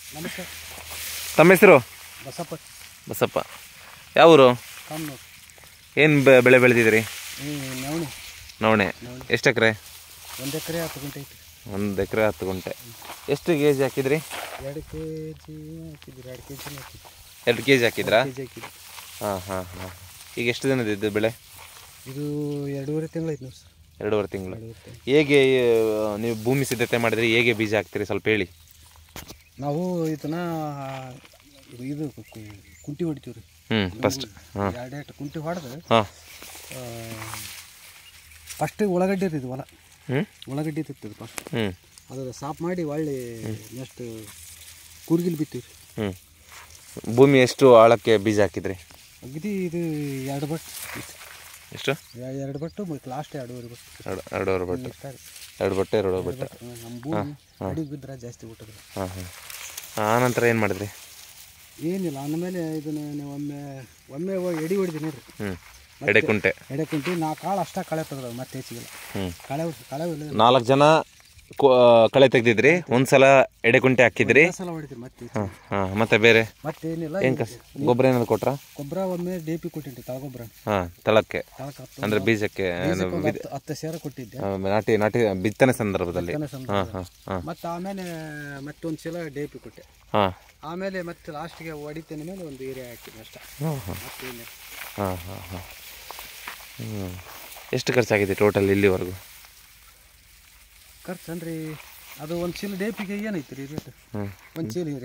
ನಮಸ್ತೆ ತಮ್ಮ ಹೆಸರು ಬಸಪ್ಪ ಬಸಪ್ಪ ಯಾವ ಊರು ಕಾಮ್ನೂರು ಏನು ಬೆಳೆ ಬೆಳೆದಿದ್ದೀರಿ ಈ ನವಣಿ ನವಣೆ ಎಷ್ಟು ಎಕರೆ ಒಂದು ಎಕರೆ ಹತ್ತು ಗುಂಟೆ ಐತಿ ಒಂದು ಎಕರೆ ಹತ್ತು ಗುಂಟೆ ಎಷ್ಟು ಕೆ ಜಿ ಹಾಕಿದ್ರಿ ಎರಡು ಕೆ ಜಿ ಹಾಕಿದ್ರಿ ಎರಡು ಕೆ ಜಿನ ಹಾಕಿದ್ರಿ ಎರಡು ಕೆ ಜಿ ಹಾಕಿದ್ರಾ ಕೆ ಜಿ ಹಾಕಿದ್ರಿ ಹಾಂ ಹಾಂ ಹಾಂ ಈಗ ಎಷ್ಟು ದಿನದ ಇದು ಬೆಳೆ ಇದು ಎರಡೂವರೆ ತಿಂಗಳು ಐತಿ ನೋಡಿ ಸರ್ ಎರಡೂವರೆ ತಿಂಗಳು ಎರಡೂವರೆ ತಿಂಗಳು ಹೇಗೆ ಆ, ನೀವು ಭೂಮಿ ಸಿದ್ಧತೆ ಮಾಡಿದ್ರಿ ಹೇಗೆ ಬೀಜ ಹಾಕ್ತೀರಿ ಸ್ವಲ್ಪ ಹೇಳಿ ನಾವು ಇದನ್ನ ಇದು ಇದು ಕು- ಕುಂಟಿ ಹೊಡಿತೀವಿ ರೀ ಹ್ಞೂ ಫಸ್ಟ್ ಹಾಂ ಎರಡೆರಡು ಕುಂಟಿ ಹೊಡೆದು ಹಾಂ ಫಸ್ಟ್ ಉಳ್ಳಾಗಡ್ಡಿ ಇರ್ತೈತಿ ಹೊಲ ಹ್ಞೂ ಉಳ್ಳಾಗಡ್ಡಿ ಇರ್ತೈತಿ ಫಸ್ಟ್ ಹ್ಞೂ ಅದು ಸಾಫ್ ಮಾಡಿ ಒಳ್ಳೆ ನೆಕ್ಸ್ಟ್ ಕೂರ್ಗಿಲ್ ಬಿತ್ತೀವಿ ರೀ ಹ್ಞೂ ಭೂಮಿ ಎಷ್ಟು ಆಳಕ್ಕೆ ಬೀಜ ಹಾಕಿದ್ರಿ ಅಗದಿ ಇದು ಎರಡು ಬಟ್ ಇತ್ತು. ಎಷ್ಟು ಎ- ಎರಡು ಬಟ್ಟು ಮತ್ತು ಲಾಸ್ಟ್ ಎರಡೂವರೆ ಬಟ್ಟು ಎರಡು ಎರಡೂವರೆ ಬಟ್ಟೆ ಇಷ್ಟ ರೀ. ಎರಡು ಬಟ್ಟೆ ಎರಡು ಬಟ್ಟೆ ನಮ್ಮ ಭೂಮಿ ಅಡಿಗೆ ಬಿದ್ದರೆ ಜಾಸ್ತಿ ಊಟದ ಹಾಂ ಹಾಂ ಆನಂತರ ಏನು ಮಾಡಿದ್ರಿ ಏನಿಲ್ಲ ಆಮೇಲೆ ಇದನ್ನ ನೀವು ಒಮ್ಮೆ ಒಮ್ಮೆ ಹೋಗಿ ಎಡಿ ಹೊಡಿದಿ ನೋಡ್ರಿ ಹ್ಞೂ ಎಡೆ ಕುಂಟೆ ಎಡೆ ಕುಂಟಿ ನಾ ಕಾಳು ಅಷ್ಟ ಕಳೆ ತೆಗೆದ ಮತ್ತೆ ಹೆಚ್ಚಿಗಿಲ್ಲ ಹ್ಞೂ ಕಳೆ ಕಳೆ ಇಲ್ಲ ನಾಲ್ಕು ಜನ ಕು- ಆ, ಕಳೆ ತೆಗ್ದಿದ್ರಿ ಒಂದ್ಸಲ ಎಡೆ ಕುಂಟೆ ಹಾಕಿದ್ರಿ ಸಲ ಹೊಡಿತೀರಿ ಮತ್ತೆ ಹೆಚ್ಚಿಗೆ. ಹಾಂ ಹಾಂ ಮತ್ತೆ ಬೇರೆ ಮತ್ತೆ ಏನಿಲ್ಲ ಏನು ಕಸ್ ಗೊಬ್ಬರ ಏನಾದ್ರು ಕೊಟ್ರಾ ಗೊಬ್ಬರ ಒಮ್ಮೆ ಡಿ ಪಿ ಕೊಟ್ಟಿದ್ದೆ ತಳಗೊಬ್ಬರ ಹಾಂ ತಳಕ್ಕೆ ತಳಕ ಹತ್ತು ಅಂದರೆ ಬೀಜಕ್ಕೆ ಏನು ಒಂದು ಹತ್ತು ಹತ್ತು ಸೇರ ಕೊಟ್ಟಿದ್ದೆ ಆ, ನಾಟಿ ನಾಟಿ ಬಿತ್ತನೆ ಸಂದರ್ಭದಲ್ಲಿ ಬಿತ್ತನೆ ಸಂದರ್ಭ. ಹಾಂ ಹಾಂ ಹಾಂ ಮತ್ತೆ ಆಮೇಲೆ ಮತ್ತೊಂದು ಸಲ ಡಿ ಪಿ ಕೊಟ್ಟೆ ಹಾಂ ಆಮೇಲೆ ಮತ್ತೆ ಲಾಸ್ಟ್ಗೆ ಹೊಡಿತೇನೆ ಮೇಲೆ ಒಂದು ಏರಿಯಾ ಹಾಕಿದ್ದೆ ಅಷ್ಟ ಹಾಂ ಹಾಂ ಮತ್ತೇನು ಹಾಂ ಹಾಂ ಹಾಂ ಹ್ಞೂ ಎಷ್ಟು ಖರ್ಚಾಗಿದೆ ಟೋಟಲ್ ಇಲ್ಲಿವರೆಗೂ ಖರ್ಚು ಅಂದ್ರೆ ಅದು ಒಂದು ಚೀಲ ಡೇಪಿಗೆ ಏನೈತಿ ರೀ ರೇಟ್ ಹ್ಞೂ ಒಂದು ಚೀಲ